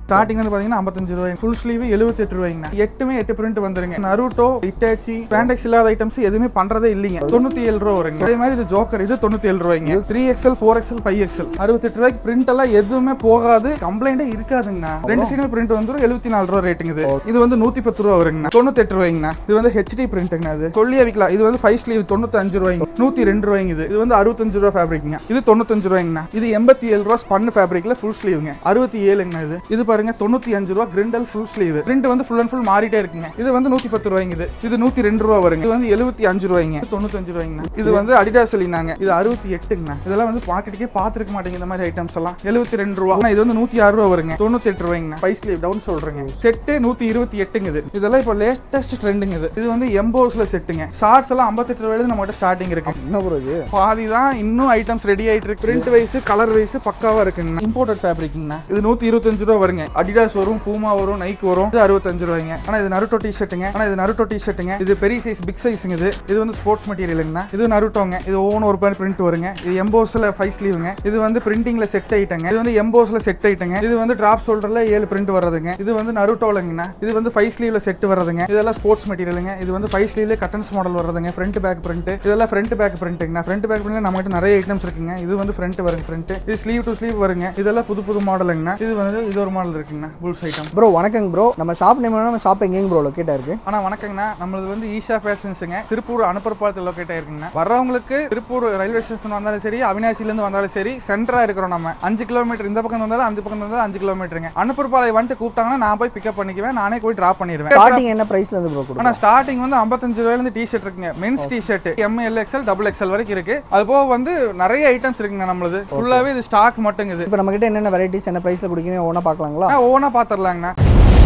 Starting வந்து பாத்தீங்கன்னா ஐம்பத்தஞ்சு ரூபாய் ஃபுல் ஸ்லீவ் எழுபத்தெட்டு ரூபாய்ங்க எட்டுமே எட்டு பிரிண்ட் வந்துருங்க நருட்டோ இட்டாச்சி பேண்டெக்ஸ் இல்லாத ஐட்டம்ஸ் எதுவுமே பண்றதே இல்லைங்க தொண்ணூத்தி ஏழு ரூபா வருங்க அதே மாதிரி இது ஜோக்கர் இது தொண்ணூத்தி ஏழு ரூபாய்ங்க three XL four XL five XL அறுபத்தெட்டு ரூபாய்க்கு பிரிண்ட் எல்லாம் எதுவுமே போகாது கம்ப்ளைண்டே இருக்காதுங்கண்ணா ரெண்டு சைடுமே பிரிண்ட் வந்துரும் எழுபத்தி நாலு ரூபா ரேட்டுங்க இது இது வந்து நூத்தி பத்து ரூபா வருங்கண்ணா தொண்ணூத்தெட்டு ரூபாய்ங்கண்ணா இது வந்து ஹெச்டி பிரிண்ட்டுங்க அது சொல்லியே விற்கலாம் இது வந்து ஃபைவ் ஸ்லீவ் தொண்ணூத்தி அஞ்சு ரூபாய்ங்க நூத்தி ரெண்டு ரூபாய்ங்க இது இது வந்து அறுபத்தஞ்சு ரூபா ஃபேப்ரிக்ங்க இது தொண்ணூத்தஞ்சு ரூபாய்ங்கண்ணா இது எண்பத்தி ஏழு ரூபா ஸ்பன் ஃபேப்ரிக்ல ஃபுல் ஸ்லீவ்ங்க அறுபத்தி ஏழுங்கண்ணா இது இது பாருங்க தொண்ணூத்தி அஞ்சு ரூபா கிரிண்டல் ஃபுல் ஸ்லீவ் பிரிண்ட் வந்து ஃபுல் அண்ட் ஃபுல் மாறிட்டே இருக்குங்க இது வந்து நூத்தி பத்து ரூபாய்ங்க இது இது நூத்தி ரெண்டு ரூபா வருங்க இது வந்து எழுபத்தி அஞ்சு ரூபாய்ங்க தொண்ணூத்தஞ்சு ரூபாய்ங்கண்ணா இது வந்து அடிடாஸ் சொல்லினாங்க இது அறுபத்தி எட்டுங்கண்ணா இதெல்லாம் வந்து மார்க்கெட்டுக்கே பார்த்துருக்க மாட்டேங்க இந்த மாதிரி ஐட்டம்ஸ் எல்லாம் எழுபத்தி ரெண்டு ரூபா ஆனா இது வந்து நூத்தி ஆறு ரூபா வருங்க தொண்ணூத்தி எட்டு ரூபாய்ங்கண்ணா ஃபைவ் ஸ்லீவ் டவுன் சொல்றேங்க செட்டு நூத்தி இருபத்தி எட்டுங்க இது இதெல்லாம் இப்போ லேட்டஸ்ட் ட்ரெண்டுங்க இது இது வந்து எம்போஸ்ல செட்டுங்க ஷார்ட்ஸ் எல்லாம் ஐம்பத்தெட்டு ரூபாயில நம்ம கிட்ட ஸ்டார்டிங் இருக்கு என்ன ப்ரோ இது பாதி தான் இன்னும் ஐட்டம்ஸ் ரெடி ஆயிட்டு இருக்கு பிரிண்ட் வைஸ் கலர் வைஸ் பக்காவா இருக்குங்க இம்போர்ட்டட் ஃபேப்ரிக்ங்கண்ணா இது நூத்தி இருபத்தஞ்சு ரூபா வருங்க அடிடாஸ் வரும் பூமா வரும் நைக் வரும் இது அறுபத்தஞ்சு ரூபாய்ங்க ஆனா இது நருட்டோ டி ஷர்ட்டுங்க ஆனா இது நருட்டோ டி ஷர்ட்டுங்க இது பெரிய சைஸ் பிக் சைஸ்ங்க இது இது வந்து ஸ்போர்ட்ஸ் மெட்டீரியலுங்கண்ணா இது நருட்டோங்க இது ஒவ்வொன்று ஒரு பேர் பிரிண்ட் வருங்க இது எம்போஸ்ல ஃபைவ் ஸ்லீவுங்க இது வந்து பிரிண்டிங்ல செட் ஐட்டங்க இது வந்து எம்போஸ்ல செட் ஐட்டங்க இது வந்து டிராப் ஷோல்டர்ல ஏழு பிரிண்ட் வர்றதுங்க இது வந்து நருட்டோலங்கண்ணா இது வந்து ஃபைவ் ஸ்லீவ்ல செட் வர்றதுங்க இதெல்லாம் ஸ்போர்ட்ஸ் மெட்டீரியலுங்க இது வந்து ஃபைவ் ஸ்லீவ்ல கட்டன்ஸ் மாடல் வர்றதுங்க ஃப்ரண்ட் பேக் பிரிண்ட் இதெல்லாம் ஃப்ரண்ட் பேக் பிரிண்ட்டுங்கண்ணா ஃப்ரண்ட் பேக் பிரிண்ட்ல நம்மகிட்ட நிறைய ஐட்டம்ஸ் இருக்குங்க இது வந்து ஃப்ரண்ட் வருங்க ஃப்ரண்ட் இது ஸ்லீவ் டு ஸ்லீவ் வருங்க இதெல்லாம் புது புது மாடலுங்கண்ணா இது வந்து இது ஒரு மாடல் இருக்குங்கண்ணா புல்ஸ் ஐட்டம் ப்ரோ வணக்கங்க ப்ரோ நம்ம ஷாப் நேம் நம்ம ஷாப் எங்கேங்க ப்ரோ லொக்கேட்டாக இருக்கு ஆனா வணக்கங்கண்ணா நம்மளது வந்து ஈஷா ஃபேஷன்ஸுங்க திருப்பூர் அனுப்பரப்பாலத்தில் லொக்கேட் ஆயிருக்குங்கண்ணா வர்றவங்களுக்கு திருப்பூர் ரயில்வே ஸ்டேஷன் வந்தாலும் சரி அவினாசிலேருந்து வந்தாலும் சரி சென்டரா இருக்கிறோம் நம்ம அஞ்சு கிலோமீட்டர் இந்த பக்கம் வந்தாலும் அஞ்சு பக்கம் வந்தாலும் அஞ்சு கிலோமீட்டருங்க அனுப்பரப்பாளையம் வந்துட்டு கூப்பிட்டாங்கன்னா நான் போய் பிக்கப் பண்ணிக்குவேன் நானே போய் டிராப் பண்ணிடுவேன் ஸ்டார்டிங் என்ன ப்ரைஸ்ல இருந்து ப்ரோ கொடுக்கும் ஆனா ஸ்டார்டிங் வந்து 55 ரூபாயில இருந்து டி ஷர்ட் இருக்குங்க men's T shirt M L XL double XL வரைக்கும் இருக்கு அது போக வந்து நிறைய ஐட்டம்ஸ் இருக்குங்க நம்மளது ஃபுல்லாவே இது ஸ்டாக் மட்டுங்க இது இப்போ நம்ம கிட்ட என்னென்ன வெரைட்டிஸ் என்ன ப்ரைஸ்ல கொடுக்கீங்க ஒன்றா பார்க்கலாங்களா ஒவ்வொன்றா பார்த்துடலாங்கண்ணா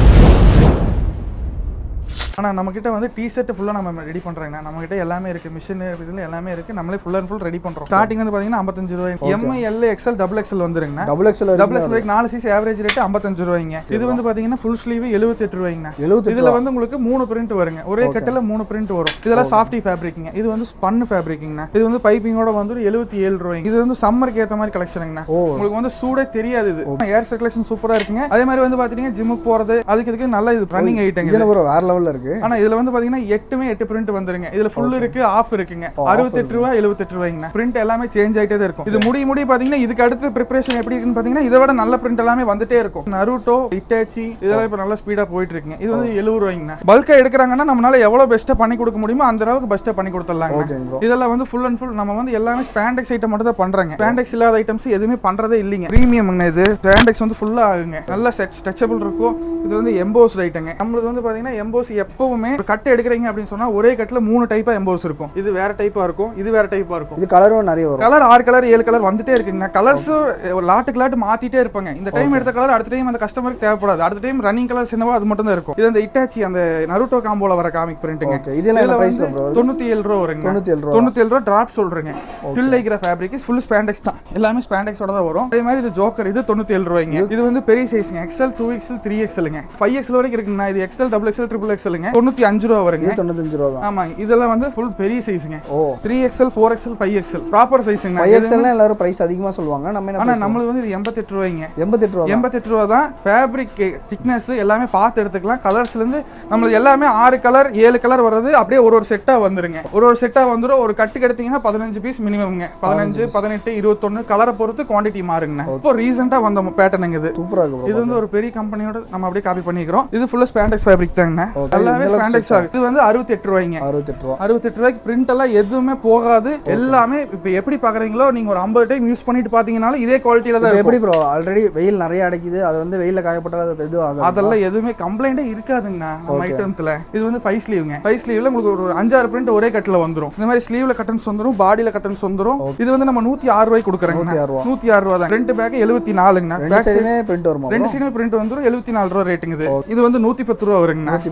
ஆனால் நம்ம கிட்ட வந்து டி ஷர்ட் ஃபுல்லாக நம்ம ரெடி பண்ணுறோங்கண்ணா நம்ம கிட்ட எல்லாமே இருக்கு மிஷின் இதில் எல்லாமே இருக்கு நம்மளே ஃபுல் அண்ட் ஃபுல் ரெடி பண்ணுறோம் ஸ்டார்டிங் வந்து பார்த்தீங்கன்னா ஐம்பத்தஞ்சு ரூபாய் M L XL double XL வந்துருங்கண்ணா டபுள் எக்ஸ்எல் டபுள் எக்ஸ்எல் வரைக்கும் நாலு சைஸ் ஆவரேஜ் ரேட் ஐம்பத்தஞ்சு ரூபாய்ங்க இது வந்து பார்த்தீங்கன்னா ஃபுல் ஸ்லீவ் எழுபத்தெட்டு ரூபாய்ங்கண்ணா எழுபத்தி இதுல வந்து உங்களுக்கு மூணு பிரிண்ட் வருங்க ஒரே கட்டில மூணு பிரிண்ட் வரும் இதெல்லாம் சாஃப்டி ஃபேப்ரிக்ங்க இது வந்து ஸ்பன் ஃபேப்ரிக்ங்கண்ணா இது வந்து பைப்பிங்கோட வந்து எழுபத்தி ஏழு ரூபாய்ங்க இது வந்து சம்மருக்கு ஏத்த மாதிரி கலெக்ஷனுங்கண்ணா ஓ. உங்களுக்கு வந்து சூடே தெரியாது இது ஏர் சர்க்குலேஷன் சூப்பரா இருக்குங்க அதே மாதிரி வந்து பாத்தீங்கன்னா ஜிம்முக்கு போறது அதுக்கு இதுக்கு நல்ல இது ரன்னிங் ஐட்டங்க இது ப்ரோ வேற லெவல்ல இருக்கு ஆனா இதுல வந்து பாத்தீங்கன்னா எட்டுமே எட்டு பிரிண்ட் வந்துருங்க இதுல ஃபுல் இருக்கு ஆஃப் இருக்குங்க அறுபத்தெட்டு ரூபா எழுபத்தெட்டு ரூபாய்ங்க பிரிண்ட் எல்லாமே சேஞ்ச் ஆயிட்டே தான் இருக்கும் இது முடிய முடிய பாத்தீங்கன்னா இதுக்கு அடுத்து ப்ரிப்பரேஷன் எப்படி இருக்குன்னு பாத்தீங்கன்னா இதை விட நல்ல பிரிண்ட் எல்லாமே வந்துட்டே இருக்கும் நருட்டோ இட்டாச்சி இதெல்லாம் இப்ப நல்லா ஸ்பீடா போயிட்டு இருக்குங்க இது வந்து எழுபது ரூபாய்ங்கண்ணா பல்கா எடுக்கிறாங்கன்னா நம்மளால எவ்வளவு பெஸ்ட்டா பண்ணி கொடுக்க முடியுமோ அந்த அளவுக்கு பெஸ்ட்டா பண்ணி கொடுத்துடலாங்க ஓகேங்க ப்ரோ இதெல்லாம் வந்து ஃபுல் அண்ட் ஃபுல் நம்ம வந்து எல்லாமே ஸ்பாண்டெக்ஸ் ஐட்டம் மட்டும் தான் பண்றாங்க ஸ்பாண்டெக்ஸ் இல்லாத ஐட்டம்ஸ் எதுவுமே பண்றதே இல்லைங்க ப்ரீமியம் இது ஸ்பாண்டெக்ஸ் வந்து ஃபுல்லா ஆகுங்க நல்ல செட் ஸ்ட்ரெச்சபிள் இருக்கும் இது வந்து எம்போஸ் ஐட்டங்க நம்மளுக்கு வந்து பாத்தீங்கன்னா எம்போஸ் எப்பவுமே ஒரு கட்டு எடுக்கிறீங்க அப்படின்னு சொன்னா ஒரே கட்டுல மூணு டைப்பா எம்போஸ் இருக்கும் இது வேற டைப்பா இருக்கும் இது வேற டைப்பா இருக்கும் இது கலரும் நிறைய வரும் கலர் ஆறு கலர் ஏழு கலர் வந்துட்டே இருக்குங்க கலர்ஸ் ஒரு லாட்டுக்கு லாட்டு மாத்திட்டே இருப்பாங்க இந்த டைம் எடுத்த கலர் அடுத்த டைம் அந்த கஸ்டமருக்கு தேவைப்படாது அடுத்த டைம் ரன்னிங் கலர் என்னவோ அது மட்டும் தான் இருக்கும் இது அந்த இட்டாச்சி அந்த நருட்டோ காம்போல வர காமிக் பிரிண்ட்டுங்க ஓகே இதெல்லாம் என்ன ப்ரைஸ்ல ப்ரோ தொண்ணூத்தி ஏழு ரூபா வருங்க தொண்ணூத்தி ஏழு ரூபா தொண்ணூத்தி ஏழு ரூபா டிராப் சொல்றேங்க ஃபில் லைக்கிற ஃபேப்ரிக் ஃபுல் ஸ்பாண்டெக்ஸ் தான் எல்லாமே ஸ்பாண்டெக்ஸோட தான் வரும் அதே மாதிரி இது ஜோக்கர் இது தொண்ணூத்தி ஏழு ரூபாய்ங்க இது வந்து பெரிய சைஸ்ங்க எக்ஸ்எல் டூ எக்ஸ்எல் த்ரீ எக்ஸ்எல்ங்க ஃபைவ் எக்ஸ்எல் வரைக்கும் இருக்குங்கண்ணா இது எக்ஸ்எல் டபுள் எக்ஸ்எல் ட்ரிபிள் எக்ஸ்எல்ங்க தொண்ணூத்தி அஞ்சு ரூபா வருங்க இது தொண்ணூத்தஞ்சு ரூபா தான் ஆமாங்க இதெல்லாம் வந்து ஃபுல் பெரிய சைஸ்ங்க ஓ three XL four XL five XL proper சைஸ்ங்க ஃபைவ் எக்ஸ்எல்லாம் எல்லாரும் பிரைஸ் அதிகமா சொல்லுவாங்க நம்ம என்ன ஆனா price நம்மளுக்கு வந்து இது எண்பத்தெட்டு ரூபாய்ங்க எண்பத்தெட்டு ரூபா தான். எண்பத்தெட்டு ரூபா தான் ஃபேப்ரிக் திக்னஸ் எல்லாமே பார்த்து எடுத்துக்கலாம் கலர்ஸ்ல இருந்து நம்மளுக்கு எல்லாமே ஆறு கலர் ஏழு கலர் வர்றது அப்படியே ஒரு ஒரு செட்டா வந்துருங்க ஒரு ஒரு செட்டா வந்துரும் ஒரு கட்டுக்கு எடுத்தீங்கன்னா பதினஞ்சு பீஸ் மினிமம்ங்க பதினஞ்சு பதினெட்டு இருபத்தொன்னு கலரை பொறுத்து குவாண்டிட்டி மாறுங்கண்ணா இப்போ ரீசெண்டா வந்த பேட்டர்னுங்க இது சூப்பரா இருக்கு இது வந்து ஒரு பெரிய கம்பெனியோட நம்ம அப்படியே காப்பி பண்ணிக்கிறோம் இது ஃபுல்லா ஸ்பாண்டெக்ஸ் ஃபேப்ரிக் தாங்கண்ணா Okay. எல்லாமே இந்த அளவுக்கு ஸ்பாண்டெக்ஸ் ஆகுது இது வந்து அறுபத்தெட்டு ரூபாய்ங்க அறுபத்தெட்டு ரூபா அறுபத்தெட்டு ரூபாய்க்கு பிரிண்ட் எல்லாம் எதுவுமே போகாது எல்லாமே இப்போ எப்படி பாக்குறீங்களோ நீங்க ஒரு ஐம்பது டைம் யூஸ் பண்ணிட்டு பாத்தீங்கன்னாலும் இதே குவாலிட்டியில தான் இப்போ இருக்கும் எப்படி ப்ரோ ஆல்ரெடி வெயில் நிறைய அடைக்குது அது வந்து வெயில்ல காயப்பட்டால் அது எதுவும் ஆகாது அதெல்லாம் எதுவுமே கம்ப்ளைண்டே இருக்காதுங்கண்ணா நம்ம ஐட்டம்ஸ்ல இது வந்து ஃபைவ் ஸ்லீவ்ங்க ஃபைவ் ஸ்லீவ்ல உங்களுக்கு ஒரு அஞ்சாறு பிரிண்ட் ஒரே கட்டில் வந்துரும் இந்த மாதிரி ஸ்லீவ்ல கட்டன்ஸ் வந்துரும் பாடியில கட்டன்ஸ் வந்துரும் இது வந்து நம்ம நூத்தி ஆறு ரூபாய்க்கு கொடுக்குறோங்க நூத்தி ஆறு ரூபா நூத்தி ஆறு ரூபா தான் ரெண்டு பேக் எழுபத்தி நாலுங்கண்ணா ரெண்டு சைடுமே பிரிண்ட் வருமா ரெண்டு சைடுமே பிரிண்ட் வந்துரும் எழுபத்தி நாலு ரூபா ரேட்டுங்க இது இது வந்து நூத்தி பத்து ரூபா வருங்கண்ணா நூத்தி பத்து ரூபா ஆமா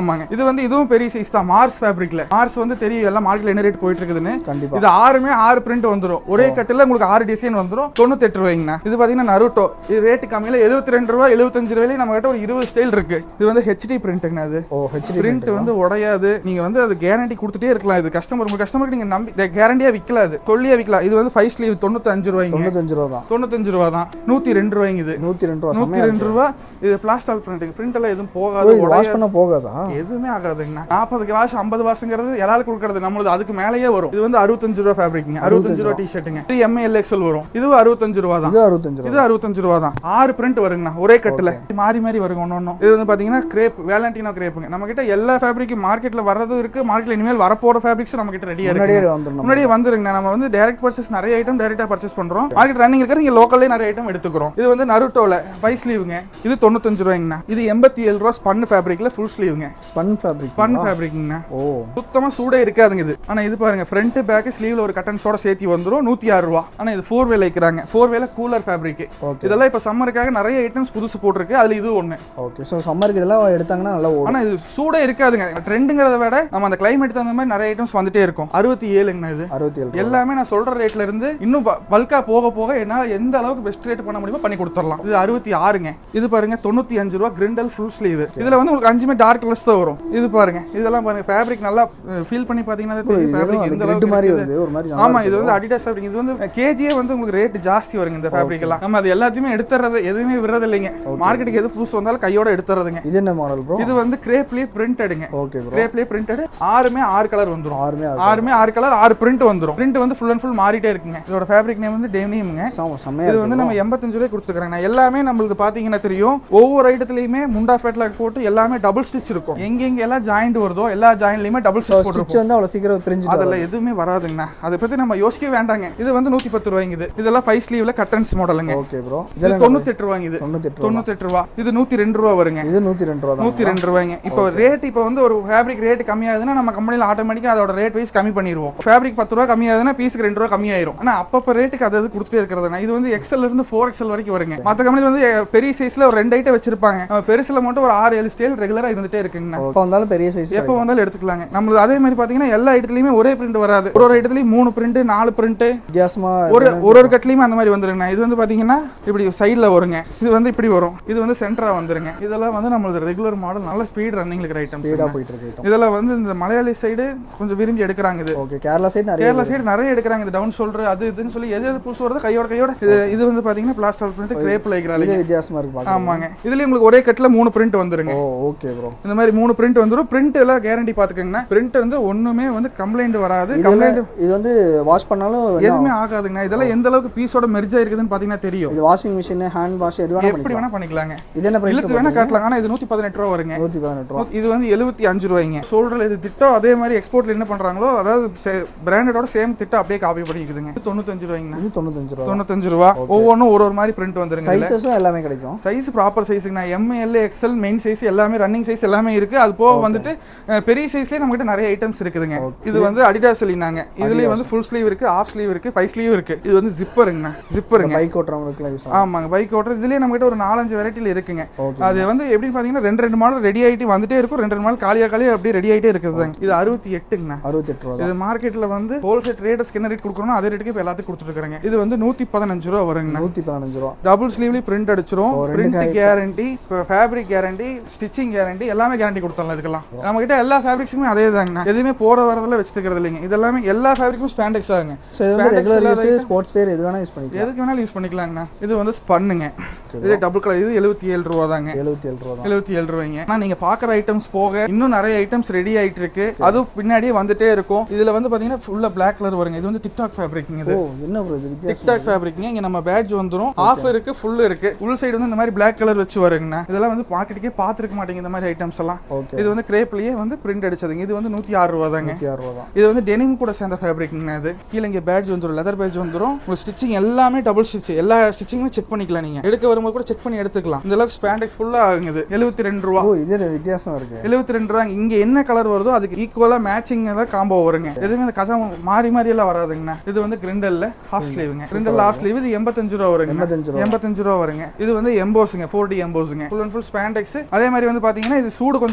ஆமாங்க இது வந்து இதுவும் பெரிய சைஸ் தான் மார்ஸ் ஃபேப்ரிக்ல மார்ஸ் வந்து தெரியும் எல்லாம் மார்க்கெட்ல என்ன ரேட் போயிட்டு இருக்குதுன்னு கண்டிப்பா இது ஆறுமே ஆறு பிரிண்ட் வந்துரும் ஒரே கட்டில உங்களுக்கு ஆறு டிசைன் வந்துரும் தொண்ணூத்தெட்டு ரூபாய்ங்கண்ணா இது பாத்தீங்கன்னா நருட்டோ இது ரேட்டு கம்மியில எழுபத்தி ரெண்டு ரூபா எழுபத்தஞ்சு ரூபாயில நம்ம கிட்ட ஒரு இருபது ஸ்டைல் இருக்கு இது வந்து ஹெச்டி பிரிண்ட்டுங்கண்ணா அது ஓ ஹெச்டி பிரிண்ட் வந்து உடையாது நீங்க வந்து அது கேரண்டி கொடுத்துட்டே இருக்கலாம் இது கஸ்டமர் உங்க கஸ்டமருக்கு நீங்க நம்பி கேரண்டியா விற்கலாம் இது சொல்லியே விற்கலாம் இது வந்து ஃபைவ் ஸ்லீவ் தொண்ணூத்தஞ்சு ரூபாய்ங்க தொண்ணூத்தஞ்சு ரூபா தான் தொண்ணூத்தஞ்சு ரூபா தான் நூத்தி ரெண்டு ரூபாய்ங்க இது நூத்தி ரெண்டு ரூபா நூத்தி செம்மையா ரெண்டு ரூபா இது பிளாஸ்டால் பிரிண்ட் பிரிண்ட் எல்லாம் எதுவும் ஓ, போகாது இது வாஷ் பண்ண போகாதா எதுவுமே ஆகாதுங்கண்ணா நாற்பது வாஷ் ஐம்பது வாஷங்கிறது எல்லாரும் கொடுக்கறது நம்மளுது அதுக்கு மேலேயே வரும் இது வந்து அறுபத்தஞ்சு ரூபா ஃபேப்ரிக்ங்க அறுபத்தஞ்சு ரூபா டிஷர்ட்டுங்க இது எம்ஏ எக்ஸல் வரும் இதுவும் அறுபத்தஞ்சு ரூபா தான் இது அறுபத்தஞ்சு ரூபா இது அறுபத்தஞ்சு ரூபா தான் ஆறு பிரிண்ட் வருங்கண்ணா ஒரே கட்டுல மாறி மாறி வருங்க ஒன்று இது வந்து பாத்தீங்கன்னா கிரேப் வேலண்டினோ கிரேப்புங்க நம்ம கிட்ட எல்லா ஃபேப்ரிக்கும் மார்க்கெட்ல வர்றதும் இருக்கு மார்க்கெட்ல இனிமேல் வரப்போற ஃபேப்ரிக்ஸ் நம்ம கிட்ட ரெடியா இருக்கு முன்னாடியே வந்துடணும் முன்னாடியே வந்துருங்க நம்ம வந்து டைரக்ட் பர்ச்சேஸ் நிறைய ஐட்டம் டைரக்டா பர்ச்சேஸ் பண்றோம் மார்க்கெட் ரன்னிங் இருக்கிற இங்க லோக்கல்லே நிறைய ஐட்டம் எடுத்துக்கிறோம் இது வந்து நருட்டோல ஃபைவ் ஸ்லீவுங்க இது தொண்ணூத்தஞ்சு ரூபாய்ங்கண்ணா இது எண்பத்தி ஏழு ரூபா ஸ்பன் ஃபேப்ரிக்ல ஃபுல் ஸ்லீவுங்க ஸ்பன் ஃபேப்ரிக் ஸ்பன் ஃபேப்ரிக்ங்கண்ணா ஓ சுத்தமா சூடே இருக்காதுங்க இது ஆனா இது பாருங்க ஃப்ரண்ட் பேக் ஸ்லீவ்ல ஒரு கட்டன்ஸோட சேர்த்து வந்துரும் நூத்தி ஆறு ரூபா ஆனா இது ஃபோர் வேல வைக்கிறாங்க ஃபோர் வேல கூலர் ஃபேப்ரிக் ஓகே இதெல்லாம் இப்ப சம்மருக்காக நிறைய ஐட்டம்ஸ் புதுசு போட்டிருக்கு அதுல இது ஒண்ணு ஓகே ஸோ சம்மருக்கு இதெல்லாம் எடுத்தாங்கன்னா நல்லா ஓடும் ஆனா இது சூடே இருக்காதுங்க ட்ரெண்டுங்கிறத விட நம்ம அந்த கிளைமேட் தகுந்த மாதிரி நிறைய ஐட்டம்ஸ் வந்துட்டே இருக்கும் அறுபத்தி ஏழுங்கண்ணா இது அறுபத்தி ஏழு ரூபா. எல்லாமே நான் சொல்ற ரேட்ல இருந்து இன்னும் பல்கா போக போக என்னால எந்த அளவுக்கு பெஸ்ட் ரேட் பண்ண முடியுமோ பண்ணி கொடுத்துடலாம் இது அறுபத்தி ஆறுங்க இது பாருங்க தொண்ணூத்தி அஞ்சு ரூபா கிரிண்டல் ஃபுல் ஸ்லீவ் இதுல வந்து உங்களுக்கு அஞ்சுமே டார்க் கலர்ஸ் தான் வரும் இது பாருங்க இதெல்லாம் பாருங்க ஃபேப்ரிக் நல்லா ஃபீல் பண்ணி பாத்தீங்கன்னா தெரியும் இது ஃபேப்ரிக் வெறும் எந்த அந்த அளவுக்கு grid மாதிரி இருக்குது. வருது ஒரு மாதிரி நல்லா ஆமா இது இருக்கு. வந்து அடிடாஸ் ஃபேப்ரிக் இது வந்து கேஜியே வந்து உங்களுக்கு ரேட் ஜாஸ்தி வருங்க இந்த ஃபேப்ரிக் எல்லாம் நம்ம அது எல்லாத்தையுமே எடுத்துறது எதுவுமே விடுறது இல்லைங்க மார்க்கெட்டுக்கு எது புதுசு வந்தாலும் கையோட எடுத்துறதுங்க இது என்ன மாடல் ப்ரோ இது வந்து கிரேப்லயே பிரிண்டடுங்க ஓகே ப்ரோ கிரேப்லயே பிரிண்டட் ஆறுமே ஆறு கலர் வந்துரும் ஆறுமே அது ஆறுமே ஆறு கலர் ஆறு பிரிண்ட் வந்துரும் பிரிண்ட் வந்து ஃபுல் அண்ட் ஃபுல் மாறிட்டே இருக்குங்க இதோட ஃபேப்ரிக் நேம் வந்து டெனிம்ங்க செம்ம- செம்மையா இது வந்து நம்ம எண்பத்தஞ்சு ரூபாய் கொடுத்துக்கிறேன் எல்லாமே நம்மளுக்கு பாத்தீங்கன்னா தெரியும் ஒவ்வொரு ஐட்டத்துலயுமே முண்டா ஃபேட்ல போட்டு எல்லாமே டபுள் ஸ்டிச் இருக்கும் எங்க எங்க எல்லாம் ஜாயிண்ட் வருதோ எல்லா ஜாயின்லயுமே டபுள் ஸ்டிச் போட்டு ஸ்டிச் வந்து அவ்வளவு சீக்கிரம் பிரிஞ்சு அதெல்லாம் எதுவுமே வராதுங்கண்ணா அதை பத்தி நம்ம யோசிக்கவே வேண்டாங்க இது வந்து நூத்தி பத்து ரூபாய்ங்க இது இதெல்லாம் ஃபைவ் ஸ்லீவ்ல கட்டன்ஸ் மாடலுங்க ஓகே ப்ரோ இது இதெல்லாம் தொண்ணூத்தெட்டு ரூபாய்ங்க இது தொண்ணூத்தெட்டு ரூபா தொண்ணூத்தெட்டு ரூபா இது நூத்தி ரெண்டு ரூபா வருங்க இது நூத்தி ரெண்டு ரூபா தான் நூத்தி ரெண்டு ரூபாய்ங்க இப்போ ரேட் இப்போ வந்து ஒரு ஃபேப்ரிக் ரேட் கம்மியாகுதுன்னா நம்ம கம்பெனியில் ஆட்டோமேட்டிக்கா அதோட ரேட் வைஸ் கம்மி பண்ணிடுவோம் ஃபேப்ரிக் பத்து ரூபா கம்மியாகுதுன்னா பீஸுக்கு ரெண்டு ரூபா கம்மியாயிரும் ஆனா அப்பப்போ ரேட்டுக்கு அது அது கொடுத்துட்டே இருக்கிறதுனா இது வந்து எக்ஸல் இருந்து ஃபோர் எக்ஸல் வரைக்கும் வருங்க மற்ற கம்பெனி வந்து அஹ், பெரிய சைஸ்ல ஒரு ரெண்டு ஐட்டம் வச்சிருப்பாங்க நம்ம பெருசுல மட்டும் ஒரு ஆறு ஏழு ஸ்டைல் ரெகுலரா இருந்துட்டே இருக்குங்கண்ணா எப்போ வந்தாலும் பெரிய சைஸ் எப்போ வந்தாலும் எடுத்துக்கலாங்க நம்மளுக்கு அதே மாதிரி பாத்தீங்கன்னா எல்லா இடத்துலயுமே ஒரே பிரிண்ட் வராது ஒரு ஒரு இடத்துலயும் மூணு பிரிண்ட் நாலு பிரிண்ட் வித்தியாசமா ஒரு ஒரு ஒரு கட்லயுமே அந்த மாதிரி வந்துருங்க இது வந்து பாத்தீங்கன்னா இப்படி சைடுல வருங்க இது வந்து இப்படி வரும் இது வந்து சென்டரா வந்துருங்க இதெல்லாம் வந்து நம்மளது ரெகுலர் மாடல் நல்ல ஸ்பீட் ரன்னிங் இருக்கிற ஸ்பீடா ஐட்டம்ஸ் போயிட்டு இருக்கு item. இதெல்லாம் வந்து இந்த மலையாளி சைடு கொஞ்சம் விரும்பி எடுக்கிறாங்க இது ஓகே கேரளா சைடு நிறைய கேரளா சைடு நிறைய எடுக்கிறாங்க இது டவுன் ஷோல்டர் அது இதுன்னு சொல்லி எது எது புதுசு வருது கையோட கையோட இது இது வந்து பாத்தீங்கன்னா பிளாஸ்டர் பிரிண்ட் கிரேப்ல வைக்கிறாங்க இது வித்தியாசமா இருக்கு பாக்க ஆமாங்க இதுலயும் உங்களுக்கு ஒரே கட்ல மூணு பிரிண்ட் வந்துருங்க ஓ ஓகே ப்ரோ இந்த மாதிரி மூணு பிரிண்ட் வந்துரும் பிரிண்ட் எல்லாம் கேரண்டி பாத்துக்கோங்கண்ணா பிரிண்ட் வந்து ஒண்ணுமே வந்து கம்ப்ளைண்ட் வராது இது கம்ப்ளைண்ட் இது வந்து வாஷ் பண்ணாலும் என்ன எதுவுமே ஆகாதுங்கண்ணா இதெல்லாம் எந்த அளவுக்கு பீஸோட மெர்ஜ் ஆயிருக்குதுன்னு பாத்தீங்கன்னா தெரியும் இது வாஷிங் மிஷின் ஹேண்ட் வாஷ் எது வேணா எப்படி பண்ணிக்கலாம் வேணா பண்ணிக்கலாங்க இது என்ன பிரைஸ் இழுத்து வேணா காட்டலாம் ஆனா இது நூத்தி பதினெட்டு ரூபா வருங்க நூத்தி பதினெட்டு ரூபா இது வந்து எழுபத்தி அஞ்சு ரூபாய்ங்க சொல்ற இது திட்டம் அதே மாதிரி எக்ஸ்போர்ட்ல என்ன பண்றாங்களோ அதாவது பிராண்டடோட சேம் திட்டம் அப்படியே காப்பி பண்ணிக்குதுங்க இது தொண்ணூத்தஞ்சு ரூபாய்ங்கண்ணா இது தொண்ணூத்தஞ்சு ரூபா தொண்ணூத்தஞ்சு ரூபா ஒவ்வொன்றும் ஒரு ஒரு மாதிரி பிரிண்ட் வந்துருங்க இதுல. சைஸஸும் எல்லாமே கிடைக்கும் சைஸ் ப்ராப்பர் சைஸுங்கண்ணா எம்எல் எக்ஸ்எல் மெயின் சைஸ் எல்லாமே ரன்னிங் சைஸ் எல்லாமே இருக்கு அது போக வந்துட்டு அஹ், பெரிய சைஸ்லயே நம்ம கிட்ட நிறைய ஐட்டம்ஸ் இருக்குதுங்க இது வந்து அடிடாஸ் சொல்லினாங்க இதுலயே வந்து ஃபுல் ஸ்லீவ் இருக்கு ஆஃப் ஸ்லீவ் இருக்கு ஃபைவ் ஸ்லீவ் இருக்கு இது வந்து ஜிப்பருங்கண்ணா ஜிப்பருங்க பைக் ஓட்டுறவங்களுக்குலாம் யூஸ் ஆகும் ஆமாங்க பைக் ஓட்டுறது இதுலயே நம்ம கிட்ட ஒரு நாலஞ்சு வெரைட்டில இருக்குங்க ஓகே அது வந்து எப்படின்னு பாத்தீங்கன்னா ரெண்டு ரெண்டு மாடல் ரெடி ஆயிட்டு வந்துட்டே இருக்கும் ரெண்டு ரெண்டு மாடல் காலியா காலியா அப்படியே ரெடி ஆயிட்டே இருக்குதுங்க இது அறுபத்தி எட்டுங்கண்ணா அறுபத்தெட்டு ரூபா தான் இது மார்க்கெட்ல வந்து ஹோல்சேல் ட்ரேடர்ஸ்க்கு என்ன ரேட் கொடுக்குறோம் அதே ரேட்டுக்கு இப்போ எல்லாத்துக்கும் கொடுத்துட்டு இருக்காங்க இது வந்து நூத்தி பதினஞ்சு ரூபா வருங்கண்ணா நூத்தி பதினஞ்சு ரூபா டபுள் ஸ்லீவ்லி பிரிண்ட் அடிச்சிரும் ஓ, ரெண்டு பிரிண்ட் காய் guarantee fabric guarantee stitching guarantee எல்லாமே கேரண்டி கொடுத்துடலாம் இதுக்கெல்லாம் நம்ம கிட்ட எல்லா ஃபேப்ரிக்ஸுமே அதே தாங்கண்ணா எதுவுமே போற வரதுல வச்சுக்கிறது இல்லைங்க இதெல்லாமே எல்லா ஃபேப்ரிக்கும் ஸ்பாண்டெக்ஸ் ஆகுங்க ஸோ இது வந்து Spandex ரெகுலர் இல்லாத யூஸ் ஸ்போர்ட்ஸ் வேர் எது வேணா யூஸ் பண்ணிக்கலாம் எதுக்கு வேணாலும் யூஸ் பண்ணிக்கலாங்கண்ணா இது வந்து ஸ்பன்னுங்க இது டபுள் கலர் இது எழுபத்தி ஏழு ரூபா தாங்க எழுபத்தி ஏழு ரூபா தான் எழுபத்தி ஏழு ரூபாய்ங்க ஆனா நீங்க பாக்குற ஐட்டம்ஸ் போக இன்னும் நிறைய ஐட்டம்ஸ் ரெடி ஆயிட்டு இருக்கு அதுவும் பின்னாடியே வந்துட்டே இருக்கும் இதுல வந்து பாத்தீங்கன்னா ஃபுல்லா பிளாக் கலர் வருங்க இது வந்து டிக்டாக் ஃபேப்ரிக்ங்க இது ஓ என்ன ப்ரோ இது வித்தியாசம் டிக்டாக் ஃபேப்ரிக்ங்க இங்க நம்ம பேட்ச் வந்துரும் ஆஃப் இருக்கு ஃபுல் இருக்கு உள் சைடு வந்து இந்த மாதிரி பிளாக் கலர் வச்சு வருங்கண்ணா இதெல்லாம் வந்து மார்க்கெட்டுக்கே பார்த்துருக்க மாட்டேங்க இந்த மாதிரி ஐட்டம்ஸ் எல்லாம் ஓகே இது வந்து கிரேப்லயே வந்து பிரிண்ட் அடிச்சதுங்க இது வந்து நூத்தி ஆறு ரூபா தாங்க நூத்தி ஆறு ரூபா தான் இது வந்து டெனிம் கூட சேர்ந்த ஃபேப்ரிக்ங்க இது கீழே இங்க பேட்ச் வந்துரும் லெதர் பேட்ச் வந்துரும் உங்களுக்கு ஸ்டிச்சிங் எல்லாமே டபுள் ஸ்டிச் எல்லா ஸ்டிச்சிங்குமே செக் பண்ணிக்கலாம் நீங்க எடுக்க வரும்போது கூட செக் பண்ணி எடுத்துக்கலாம் இந்த அளவுக்கு ஸ்பாண்டெக்ஸ் ஃபுல்லா ஆகுது எழுபத்தி ரெண்டு ரூபா ஓ இது என்ன வித்தியாசம் இருக்கு எழுபத்தி ரெண்டு ரூபா இங்க என்ன கலர் வருதோ அதுக்கு ஈக்குவலா மேட்சிங் தான் காம்போ வருங்க எதுவுமே அந்த கசம் மாறி மாறி எல்லாம் வராதுங்கண்ணா இது வந்து கிரிண்டல்ல ஹாஃப் ஸ்லீவுங்க கிரிண்டல் ஹாஃப் ஸ்லீவ் இது எண்பத்தஞ்சு ரூபா வருங்க எண்பத்தஞ்சு ரூபா எண்பத்தஞ்சு ரூபா வருங்க இது வந்து எம்போஸுங்க ஃபோர் டி எம்போஸுங்க ஃபுல் அண்ட் ஃபுல் ஸ்பாண்டெக்ஸ் அதே மாதிரி வந்து பாத்தீங்கன்னா இது சூடு கொஞ்சம்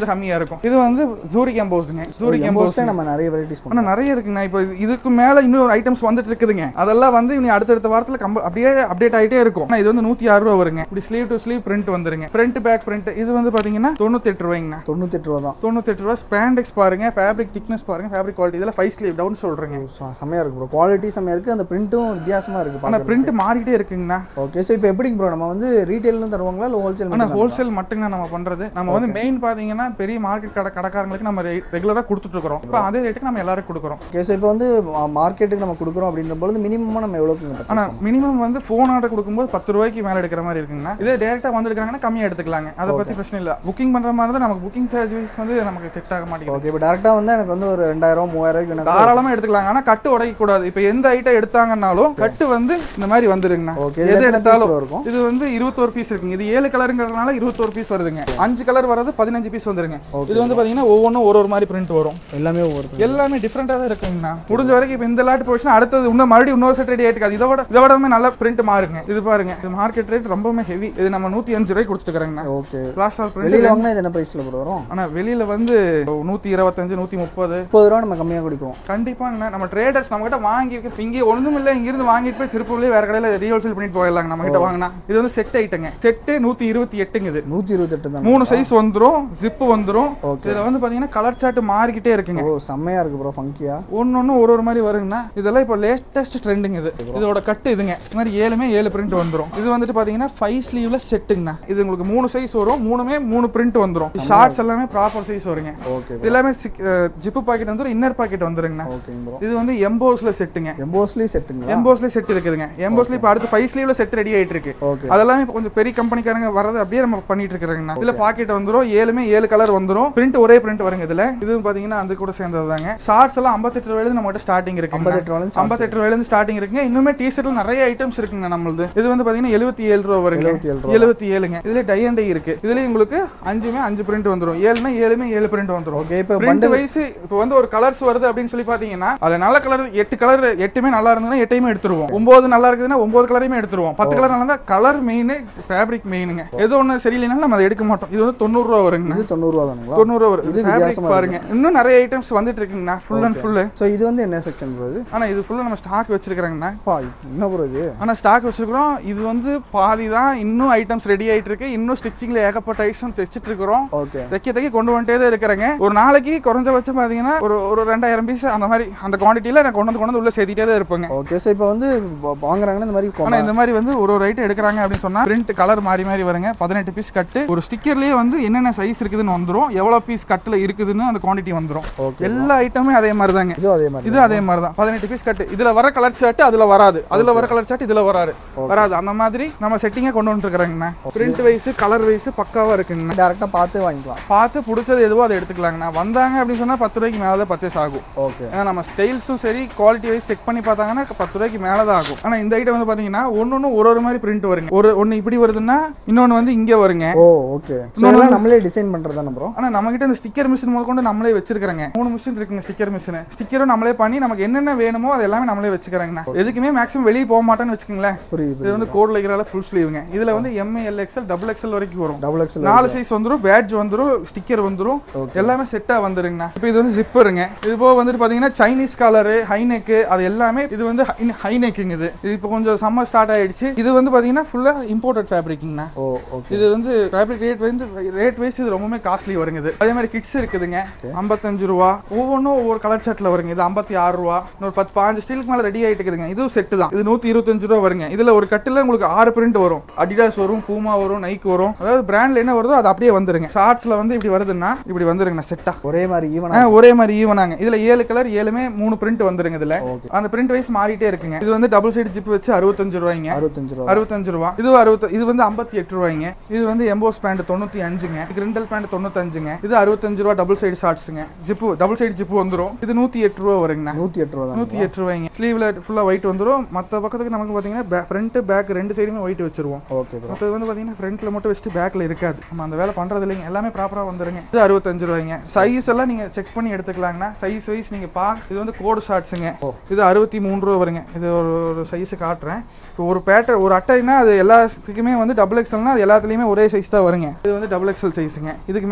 கொஞ்சம் கம்மியா இருக்கும் இது வந்து ஜூரிக் எம்போஸுங்க ஜூரிக் எம்போஸ் எம்போஸ்ல நம்ம நிறைய வெரைட்டிஸ் ஆனா பண்ணுவோம் நிறைய இருக்குங்க இப்போ இது- இதுக்கு மேல இன்னும் ஐட்டம்ஸ் வந்துட்டு இருக்குதுங்க அதெல்லாம் வந்து இனி அடுத்தடுத்த வாரத்துல கம்ப அப்படியே அப்டேட் ஆயிட்டே இருக்கும் ஆனா இது வந்து நூத்தி ஆறு ரூபா வருங்க இப்படி ஸ்லீவ் டு ஸ்லீவ் பிரிண்ட் வந்துருங்க ஃப்ரண்ட் பேக் பிரிண்ட் இது வந்து பாத்தீங்கன்னா தொண்ணூத்தி எட்டு ரூபாய்ங்கண்ணா தொண்ணூத்தெட்டு ரூபா தான் தொண்ணூத்தி எட்டு ரூபா ஸ்பாண்டெக்ஸ் பாருங்க ஃபேப்ரிக் திக்னஸ் பாருங்க ஃபேப்ரிக் குவாலிட்டி இதெல்லாம் ஃபைவ் ஸ்லீவ் டவுன் சொல்றேங்க ச- செமையா இருக்கு ப்ரோ குவாலிட்டி செமையா இருக்கு அந்த பிரிண்ட்டும் வித்தியாசமா இருக்கு ஆனா பார்க்க பிரிண்ட் மாறிட்டே இருக்குங்கண்ணா ஓகே ஸோ இப்போ எப்படிங்க ப்ரோ நம்ம வந்து ரீட்டைல்னு தருவாங்களா இல்லை ஹோல்சேல் ஆனா ஹோல்சேல் மட்டும்தான் நம்ம பண்றது நம்ம வந்து மெயின் பாத்தீங்கன்னா பெரிய மார்க்கெட் கடை கடைக்காரங்களுக்கு நம்ம ரெகுலரா கொடுத்துட்டு இருக்கிறோம் இப்போ அதே ரேட்டுக்கு நம்ம எல்லாரும் கொடுக்குறோம் ஓகே ஸோ இப்போ வந்து மார்க்கெட்டுக்கு நம்ம கொடுக்குறோம் அப்படின்ற பொழுது மினிமமாக நம்ம எவ்வளோக்கு ஆனா மினிமம் வந்து ஃபோன் ஆர்டர் கொடுக்கும்போது பத்து ரூபாய்க்கு மேல எடுக்கிற மாதிரி இருக்குங்கண்ணா இதே டேரக்டா வந்து எடுக்கிறாங்கன்னா கம்மியா எடுத்துக்கலாங்க அதை பத்தி பிரச்சனை இல்ல புக்கிங் பண்ற மாதிரி இருந்தா நமக்கு புக்கிங் சார்ஜஸ் வந்து நமக்கு செட் ஆக மாட்டேங்குது ஓகே இப்போ டேரெக்டாக வந்து எனக்கு வந்து ஒரு ரெண்டாயிரம் மூவாயிரம் எனக்கு தாராளமா எடுத்துக்கலாங்க ஆனா கட்டு உடைக்க கூடாது இப்போ எந்த ஐட்டம் எடுத்தாங்கன்னாலும் கட்டு வந்து இந்த மாதிரி வந்துருங்கண்ணா ஓகே எது எது எடுத்தாலும் எடுத்தாலும் இருக்கும் இது வந்து இருபத்தோரு பீஸ் இருக்குங்க இது ஏழு கலருங்கிறதுனால இருபத்தோரு பீஸ் வருதுங்க அஞ்சு கலர் வரது பதினஞ்சு பீஸ் வந்துருங்க இது வந்து பாத்தீங்கன்னா ஒவ்வொன்றும் ஒரு ஒரு மாதிரி பிரிண்ட் வரும் எல்லாமே ஒவ்வொரு எல்லாமே டிஃப்ரெண்டாக தான் இருக்குங்கண்ணா முடிஞ்ச வரைக்கும் இப்போ இந்த லாட் போச்சுன்னா அடுத்தது இன்னும் மறுபடியும் இன்னொரு செட் ரெடி ஆயிட்டு இதை விட இதை விடமே நல்ல பிரிண்ட் மாறுங்க இது பாருங்க இது மார்க்கெட் ரேட் ரொம்பவுமே ஹெவி இது நம்ம நூற்றி அஞ்சு ரூபாய்க்கு கொடுத்துருக்காங்கண்ணா ஓகே கிளாஸ் ஆஃப் பிரிண்ட் வெளியில் வாங்கினா இது என்ன ப்ரைஸில் ப்ரோ வரும் ஆனால் வெளியில் வந்து நூற்றி இருபத்தஞ்சு நூற்றி முப்பது முப்பது ரூபா நம்ம கம்மியாக கொடுக்குறோம் கண்டிப்பாங்கண்ணா நம்ம ட்ரேடர்ஸ் நம்ம கிட்ட வாங்கி இங்கே ஒன்றும் இல்லை இங்கிருந்து வாங்கிட்டு போய் திருப்பூர்லேயே வேற கடையில் ரீஹோல்சேல் பண்ணிட்டு போயிடலாங்க நம்ம கிட்ட வாங்கினா இது வந்து செட் ஐட்டங்க செட்டு நூற்றி இருபத்தி எட்டுங்க இது நூற்றி இருபத்தெட்டு தான் மூணு சைஸ் வந்துரும் ஜிப்பு வந்துரும் ஓகே இதில் வந்து பார்த்தீங்கன்னா கலர் சார்ட் மாறிக்கிட்டே இருக்குங்க ஓ செம்மையாக இருக்கு ப்ரோ ஃபங்கியா ஒன்று ஒன்று ஒரு ஒரு மாதிரி வருங்கண்ணா இதெல்லாம் இப்போ லேட்டஸ்ட் ட்ரெண்டுங்க இது இதோட கட்டு இதுங்க இது மாதிரி ஏழுமே ஏழு பிரிண்ட் வந்துரும் இது வந்துட்டு பார்த்தீங்கன்னா ஃபைவ் ஸ்லீவ்ல செட்டுங்கண்ணா இது உங்களுக்கு மூணு சைஸ் வரும் மூணுமே மூணு பிரிண்ட் வந்துரும் ஷார்ட்ஸ் எல்லாமே ப்ராப்பர் சைஸ் வருங்க ஓகே இது எல்லாமே ஜிப்பு பாக்கெட் வந்துரும் இன்னர் பாக்கெட் வந்துருங்கண்ணா ஓகேங்க ப்ரோ இது வந்து எம்போஸ்ல செட்டுங்க எம்போஸ்லி செட்டுங்களா எம்போஸ்ல செட் இருக்குதுங்க எம்போஸ்ல இப்போ அடுத்து ஃபைவ் ஸ்லீவ்ல செட் ரெடி ஆயிட்டு இருக்கு ஓகே அதெல்லாம் இப்போ கொஞ்சம் பெரிய கம்பெனிக்காரங்க வரது அப்படியே நம்ம பண்ணிட்டு இருக்கிறாங்கண்ணா இதுல பாக்கெட் வந்துரும் ஏழுமே ஏழு கலர் வந்துரும் பிரிண்ட் ஒரே பிரிண்ட் வருங்க இதுல இது பாத்தீங்கன்னா அந்த கூட சேர்ந்தது தாங்க ஷார்ட்ஸ் எல்லாம் ஐம்பத்தெட்டு ரூபாயில நம்ம கிட்ட ஸ்டார்டிங் இருக்கு ஐம்பத்தெட்டு ரூபாயில ஐம்பத்தெட்டு ரூபாயில இருந்து ஸ்டார்டிங் இருக்குங்க இன்னுமே டி ஷர்ட்ல நிறைய ஐட்டம்ஸ் இருக்குங்க நம்மளுது இது வந்து பாத்தீங்கன்னா எழுபத்தி ஏழு ரூபா வருங்க எழுபத்தி ஏழு ரூபா எழுபத்தி ஏழுங்க இதுல டை அண்ட் டை இருக்கு இதுல உங்களுக்கு அஞ்சுமே அஞ்சு பிரிண்ட் வந்துரும் ஏழுனா ஏழுமே ஏழு பிரிண்ட் வந்துரும் ஓகே இப்போ பிரிண்ட் வைஸ் இப்போ வந்து ஒரு கலர்ஸ் வருது அப்படின்னு சொல்லி பாத்தீங்கன்னா அதுல நல்ல கலர் எட்டு கலர் எட்டுமே நல்லா இருந்ததுன்னா எட்டையுமே எடுத்துருவோம் ஒன்பது நல்லா இருக்குதுன்னா ஒன்பது கலரையுமே எடுத்துருவோம் பத்து கலர் நல்லா இருந்தா கலர் மெயின் ஃபேப்ரிக் மெயினுங்க எது ஒண்ணு சரியில்லைனாலும் நம்ம அதை எடுக்க மாட்டோம் இது வந்து தொண்ணூறு ரூபா வருங்க இது தொண்ணூறுரூவா தானுங்களா தொண்ணூறு ரூபா வரும் இது ஃபேப்ரிக் வித்தியாசமா பாருங்க இன்னும் நிறைய ஐட்டம்ஸ் வந்துட்டு இருக்குங்கண்ணா ஃபுல் அண்ட் ஃபுல்லு ஸோ இது வந்து என்ன செக்ஷன் ப்ரோ இது ஆனா இது ஃபுல்லா நம்ம ஸ்டாக் வச்சிருக்கிறோங்கண்ணா பா என்ன ப்ரோ இது ஆனா ஸ்டாக் வச்சிருக்கிறோம் இது வந்து பாதி தான் இன்னும் ஐட்டம்ஸ் ரெடி ஆயிட்டு இருக்கு இன்னும் ஸ்டிச்சிங்ல ஏகப்பட்ட ஐட்டம்ஸ் தைச்சிட்டு இருக்கிறோம் ஓகே தைக்க தைக்க கொண்டு வந்துட்டே தான் இருக்கிறேங்க ஒரு நாளைக்கு குறைஞ்சபட்சம் பார்த்தீங்கன்னா ஒரு ஒரு ரெண்டாயிரம் பீஸ் அந்த மாதிரி அந்த குவான்டிட்டியில் நான் கொண்டு வந்து கொண்டு வந்து உள்ள சேர்த்திட்டே தான் இருப்பேங்க ஓகே ஸோ இப்போ வந்து வா- வாங்குறாங்கன்னா இந்த மாதிரி கொ- ஆனால் இந்த மாதிரி வந்து ஒரு ஒரு ஐட்டம் எடுக்கிறாங்க அப்படின்னு சொன்னா பிரிண்ட் கலர் மாறி மாறி வருங்க பதினெட்டு பீஸ் கட்டு ஒரு ஸ்டிக்கர்லேயே வந்து என்னென்ன சைஸ் இருக்குதுன்னு வந்துரும் எவ்வளோ பீஸ் கட்டில் இருக்குதுன்னு அந்த குவான்டிட்டி வந்துரும் ஓகே எல்லா ஐட்டமுமே அதே மாதிரி தாங்க இதுவும் அதே மாதிரி இது அதே மாதிரி தான் பதினெட்டு பீஸ் கட்டு இதுல வர கலர் சார்ட் அதுல வராது அதுல வர கலர் சார்ட் இதுல வராது வராது அந்த மாதிரி நம்ம செட்டிங்கா கொண்டு வந்துருக்குறாங்கண்ணா பிரிண்ட் வைஸ் கலர் வைஸ் பக்காவா இருக்குங்கண்ணா டேரெக்டாக பார்த்து வாங்கிக்கலாம் பார்த்து பிடிச்சது எதுவோ அதை எடுத்துக்கலாங்கண்ணா வந்தாங்க அப்படின்னு சொன்னா பத்து ரூபாய்க்கு மேலே தான் பர்ச்சேஸ் ஆகும் ஓகே ஏன்னா நம்ம ஸ்டைல்ஸும் சரி குவாலிட்டி வைஸ் செக் பண்ணி பார்த்தாங்கன்னா பத்து ரூபாய்க்கு மேலே தான் ஆகும் ஆனால் இந்த ஐட்டம் வந்து பார்த்தீங்கன்னா ஒன்று ஒரு ஒரு மாதிரி பிரிண்ட் வருங்க ஒரு ஒன்று இப்படி வருதுன்னா இன்னொன்று வந்து இங்கே வருங்க ஓ ஓகே ஸோ இதெல்லாம் நம்மளே டிசைன் பண்ணுறது தானே ப்ரோ ஆனால் நம்மகிட்ட இந்த ஸ்டிக்கர் மிஷின் முதல் கொண்டு நம்மளே வச்சிருக்கிறோங்க மூணு மிஷின் இருக்குங்க ஸ்டிக்கர் மிஷின் ஸ்டிக்கரும் நம்மளே பண்ணி நமக்கு என்னென்ன வேணுமோ அது எல்லாமே நம்மளே வச்சுக்கிறோங்கண்ணா எதுக்குமே மேக்ஸிமம் வெளியே போக மாட்டேன்னு வச்சுக்கோங்களேன் புரியுது இது புரியுது வந்து கோட் லைக்ரால ஃபுல் ஸ்லீவுங்க இதில் வந்து M L XL double XL வரைக்கும் வரும் டபுள் எக்ஸல் நாலு சைஸ் வந்துரும் பேட்ச் வந்துரும் ஸ்டிக்கர் வந்துரும் Okay. எல்லாமே செட்டா வந்துருங்கண்ணா இப்போ இது வந்து ஜிப்பருங்க இது போக வந்துட்டு பாத்தீங்கன்னா சைனீஸ் காலரு ஹைநெக்கு அது எல்லாமே இது வந்து ஹைநெக்குங்க இது இது இப்போ கொஞ்சம் சம்மர் ஸ்டார்ட் ஆயிடுச்சு இது வந்து பாத்தீங்கன்னா ஃபுல்லா இம்போர்ட்டட் ஃபேப்ரிக்ங்கண்ணா ஓ ஓகே இது வந்து ஃபேப்ரிக் ரேட் வந்து ரேட் வைஸ் இது ரொம்பவே காஸ்ட்லி வருங்க இது அதே மாதிரி கிட்ஸ் இருக்குதுங்க ஐம்பத்தஞ்சு ரூபா ஒவ்வொன்றும் ஒவ்வொரு கலர் சார்ட்ல வருங்க இது ஐம்பத்தி ஆறு ரூபா இன்னொரு பத்து பாஞ்சு ஸ்டீலுக்கு மேல ரெடி ஆயிட்டு இருக்குதுங்க இதுவும் செட்டு தான் இது நூத்தி இருபத்தஞ்சு ரூபா வருங்க இதுல ஒரு கட்டில உங்களுக்கு ஆறு பிரிண்ட் வரும் அடிடாஸ் வரும் பூமா வரும் நைக் வரும் அதாவது பிராண்ட்ல என்ன வருதோ அது அப்படியே வந்துருங்க ஷார்ட்ஸ்ல வந்து இப்படி வருதுன்னா இப்படி வந்துருங்க செட்டா ஒரே மாதிரி ஈவனா ஒரே மாதிரி ஈவனாங்க இதுல ஏழு கலர் ஏழுமே மூணு பிரிண்ட் வந்துருங்க இதுல ஓகே அந்த பிரிண்ட் வைஸ் மாறிட்டே இருக்குங்க இது வந்து டபுள் சைடு ஜிப் வச்சு அறுபத்தஞ்சு ரூபாய்ங்க அறுபத்தஞ்சு ரூபா அறுபத்தஞ்சு ரூபா இது அறுபத்தி இது வந்து ஐம்பத்தி எட்டு ரூபாய்ங்க இது வந்து எம்போஸ் பேண்ட் தொண்ணூத்தி அஞ்சுங்க கிரிண்டல் பேண்ட் தொண்ணூத்தஞ்சுங்க இது அறுபத்தஞ்சு ரூபா டபுள் சைடு ஷார்ட்ஸுங்க ஜிப்பு டபுள் சைடு ஜிப்பு வந்துரும் இது நூத்தி எட்டு ரூபா வருங்கண்ணா நூற்றி எட்டு ரூபா தான் நூத்தி எட்டு ரூபாய்ங்க ஸ்லீவ்ல ஃபுல்லா ஒயிட் வந்துரும் மத்த பக்கத்துக்கு நமக்கு பாத்தீங்கன்னா ஃப்ரண்ட் பேக் ரெண்டு சைடுமே ஒயிட் வச்சிருவோம் ஓகே ப்ரோ மற்றது வந்து பாத்தீங்கன்னா ஃப்ரண்ட்ல மட்டும் வச்சுட்டு பேக்ல இருக்காது நம்ம அந்த வேலை பண்றது இல்லைங்க எல்லாமே ப்ராப்பரா வந்துருங்க இது அறுபத்தஞ்சு ரூபாய்ங்க சைஸ் எல்லாம் நீங்க செக் பண்ணி எடுத்துக்கலாங்கண்ணா சைஸ் வைஸ் நீங்க பா இது வந்து கோடு ஷார்ட்ஸுங்க இது அறுபத்தி மூணு ரூபா வருங்க இது ஒரு ஒரு சைஸ் காட்டுறேன் இப்போ ஒரு பேட்டர் ஒரு அட்டைனா அது எல்லாத்துக்குமே வந்து டபுள் எக்ஸ்எல்னா அது எல்லாத்துலயுமே ஒரே சைஸ் தான் வருங்க இது வந்து டபுள் எக்ஸ்எல் சைஸுங்க இதுக்கு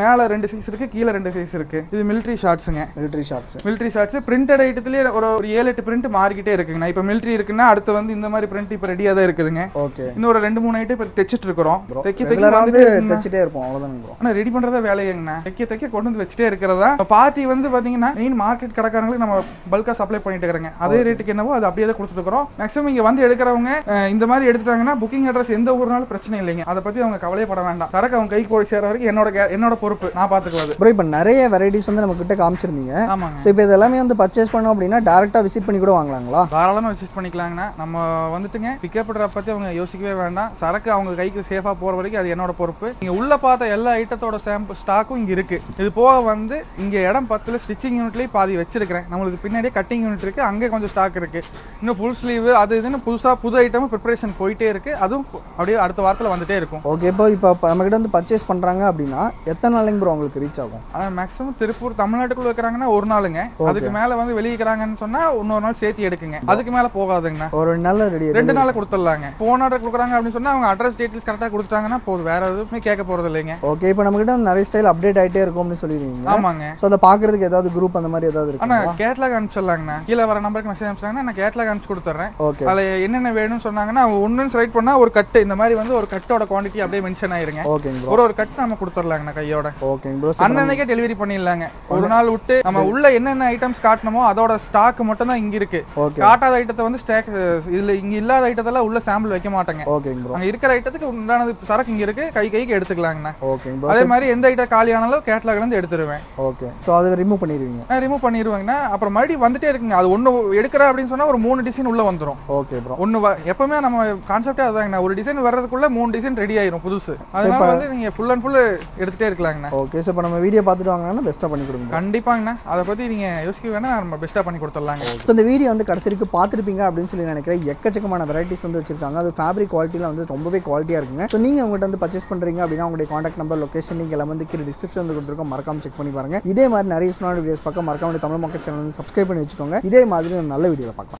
மேல ரெண்டு சைஸ் இருக்கு கீழே ரெண்டு சைஸ் இருக்கு இது மிலிட்ரி ஷார்ட்ஸுங்க military shorts military shorts printed ஐட்டத்திலேயே ஒரு ஒரு ஏழு எட்டு பிரிண்ட் மாறிக்கிட்டே இருக்குங்கண்ணா இப்போ மிலிட்ரி இருக்குன்னா அடுத்து வந்து இந்த மாதிரி பிரிண்ட் இப்போ ரெடியாக தான் இருக்குதுங்க ஓகே இன்னொரு ரெண்டு மூணு ஐட்டம் இப்போ தைச்சிட்டு இருக்கிறோம் தைக்க தைக்க ரெகுலராக வந்து வந்துட்டு தைச்சிட்டே இருப்போம் அவ்வளோதான் ப்ரோ ஆனா ரெடி பண்றதா வேலையங்கண்ணா தைக்க தைக்க கொண்டு வந்து வச்சுட்டே இருக்கிறதா பார்ட்டி வந்து பாத்தீங்கன்னா மெயின் மார்க்கெட் கடைக்காரங்களுக்கு நம்ம பல்கா சப்ளை பண்ணிட்டு இருக்கிறோங்க அதே ரேட்டுக்கு என்னவோ அது அப்படியே தான் கொடுத்துட்டு இருக்கிறோம் மேக்ஸிமம் இங்க வந்து எடுக்கிறவங்க அஹ், இந்த மாதிரி எடுத்துட்டாங்கன்னா புக்கிங் அட்ரஸ் எந்த ஊர்னாலும் பிரச்சனை இல்லைங்க அதை பத்தி அவங்க கவலையப்பட வேண்டாம் சரக்கு அவங்க கைக்கு போய் சேர வரைக்கும் என்னோட கே- என்னோட பொறுப்பு நான் பாத்துக்குவது ப்ரோ இப்போ நிறைய வெரைட்டிஸ் வந்து நம்ம கிட்ட காமிச்சிருந்தீங்க ஆமாங்க ஸோ இப்போ இது எல்லாமே வந்து பர்ச்சேஸ் பண்ணோம் அப்படின்னா டேரெக்டாக விசிட் பண்ணி கூட வாங்கலாங்களா தாராளமாக விசிட் பண்ணிக்கலாங்கண்ணா நம்ம வந்துட்டுங்க பிக்கப் பண்ணுற பற்றி அவங்க யோசிக்கவே வேண்டாம் சரக்கு அவங்க கைக்கு சேஃபாக போகிற வரைக்கும் அது என்னோட பொறுப்பு நீங்கள் உள்ளே பார்த்த எல்லா ஐட்டத்தோட சாம்பிள் ஸ்டாக்கும் இங்கே இருக்குது இது போக வந்து இங்கே இடம் பத்தில் ஸ்டிச்சிங் யூனிட்லேயே பாதி வச்சிருக்கிறேன் நம்மளுக்கு பின்னாடியே கட்டிங் யூனிட் இருக்குது அங்கே கொஞ்சம் ஸ்டாக் இருக்குது இன்னும் ஃபுல் ஸ்லீவ் அது இதுன்னு புதுசாக புது ஐட்டமும் ப்ரிப்பரேஷன் போயிட்டே இருக்குது அதுவும் அப்படியே அடுத்த வாரத்தில் வந்துட்டே இருக்கும் ஓகே இப்போ இப்போ நம்மக்கிட்ட வந்து பர்ச்சேஸ் பண்ணுறாங்க அப்படின்னா எத்தனை நாளைக்கு ப்ரோ உங்களுக்கு ரீச் ஆகும் ஆனால் மேக்ஸிமம் திருப்பூர் தமிழ்நாட்டுக்குள்ள வைக்கிறாங்கன்னா ஒரு நாளுங்க அதுக்கு மேலே வந்து வெளியே இருக்கிறாங்கன்னு சொன்னால் இன்னொரு நாள் சேர்த்து எடுக்குங்க அதுக்கு மேலே போகாதுங்கண்ணா ஒரு ரெண்டு நாளில் ரெடி ரெண்டு நாள்ல கொடுத்துடலாங்க போன் ஆர்டர் கொடுக்குறாங்க அப்படின்னு சொன்னா அவங்க அட்ரஸ் டீட்டெயில்ஸ் கரெக்டாக கொடுத்துட்டாங்கன்னா போதும் வேற எதுவுமே கேட்க போறது இல்லைங்க ஓகே இப்போ நம்மக்கிட்ட வந்து நிறைய ஸ்டைல் அப்டேட் ஆகிட்டே இருக்கும் அப்படின்னு சொல்லிடுவீங்க ஆமாங்க ஸோ அதை பார்க்கறதுக்கு ஏதாவது குரூப் அந்த மாதிரி ஏதாவது ஆனா இருக்குங்களா கேட்லாக் அனுப்பிச்சிடலாங்கண்ணா கீழே வர நம்பருக்கு மெசேஜ் அனுப்பிச்சாங்கன்னா நான் கேட்லாக் அனுப்பிச்சு கொடுத்துட்றேன் ஓகே அதில் என்னென்ன வேணும்னு சொன்னாங்கன்னா அவங்க ஒன்றுன்னு செலக்ட் பண்ணா ஒரு கட்டு இந்த மாதிரி வந்து ஒரு கட்டோட குவாண்டிட்டி அப்படியே மென்ஷன் ஆயிருங்க ஓகேங்க ப்ரோ ஒரு ஒரு கட்டு நம்ம கொடுத்துடலாங்கண்ணா கையோட ஓகேங்க ப்ரோ அன்னன்னைக்கே டெலிவரி பண்ணிடலாங்க ஒரு நாள் விட்டு நம்ம உள்ள என்னென்ன ஐட்டம்ஸ் காட்டணுமோ அதோட ஸ்டாக் மட்டும் தான் இங்க இருக்கு ஓகே காட்டாத ஐட்டத்தை வந்து ஸ்டாக் இதுல இங்க இல்லாத ஐட்டத்தெல்லாம் உள்ள சாம்பிள் வைக்க மாட்டேங்க ஓகேங்க ப்ரோ அங்க இருக்கிற ஐட்டத்துக்கு உண்டானது சரக்கு இங்க இருக்கு கை கைக்கு எடுத்துக்கலாங்கண்ணா ஓகேங்க ப்ரோ அதே மாதிரி எந்த ஐட்டம் காலியானாலும் கேட்லாக்ல இருந்து எடுத்துருவேன் ஓகே ஸோ அதை ரிமூவ் பண்ணிடுவீங்க ரிமூவ் பண்ணிடுவாங்கன்னா அப்புறம் மறுபடியும் வந்துட்டே இருக்குங்க அது ஒன்று எடுக்கிற அப்படின்னு சொன்னா ஒரு மூணு டிசைன் உள்ள வந்துரும் ஓகே ப்ரோ ஒன்று எப்பவுமே நம்ம கான்செப்டே அதுதாங்கண்ணா ஒரு டிசைன் வர்றதுக்குள்ள மூணு டிசைன் ரெடி ஆயிரும் புதுசு அதனால வந்து நீங்க ஃபுல் அண்ட் ஃபுல் எடுத்துட்டே இருக்கலாங்கண்ணா ஓகே ஸோ இப்போ நம்ம வீடியோ பார்த்துட்டு வாங்கினா பெஸ்ட்டாக பண்ணி கொடுங்க கண்டிப்பாங்கண்ணா அதை பத்தி நீங்க யோசிக்க வேணா நம்ம பெஸ்ட்டாக பண்ணி கொடுத்துடலாங்க ஸோ இந்த வீடியோ வந்து கடைசி வரைக்கும் பார்த்துருப்பீங்க அப்படின்னு சொல்லி நினைக்கிறேன் எக்கச்சக்கமான வெரைட்டிஸ் வந்து வச்சிருக்காங்க அது ஃபேப்ரிக் குவாலிட்டியில் வந்து ரொம்பவே குவாலிட்டியாக இருக்குங்க ஸோ நீங்கள் உங்கள்கிட்ட வந்து பர்ச்சேஸ் பண்ணுறீங்க அப்படின்னா உங்களுடைய காண்டாக்ட் நம்பர் லொகேஷன் நீங்கள் எல்லாம் வந்து கீழே டிஸ்கிரிப்ஷன் வந்து கொடுத்துருக்கோம் மறக்காம செக் பண்ணி பாருங்க இதே மாதிரி நிறைய ஸ்மார்ட் வீடியோஸ் பார்க்க மறக்காம தமிழ் மக்கள் சேனல் வந்து சப்ஸ்கிரைப் பண்ணி வச்சுக்கோங்க இதே மாதிரி ஒரு நல்ல வீடியோவில் பார்க்கலாம்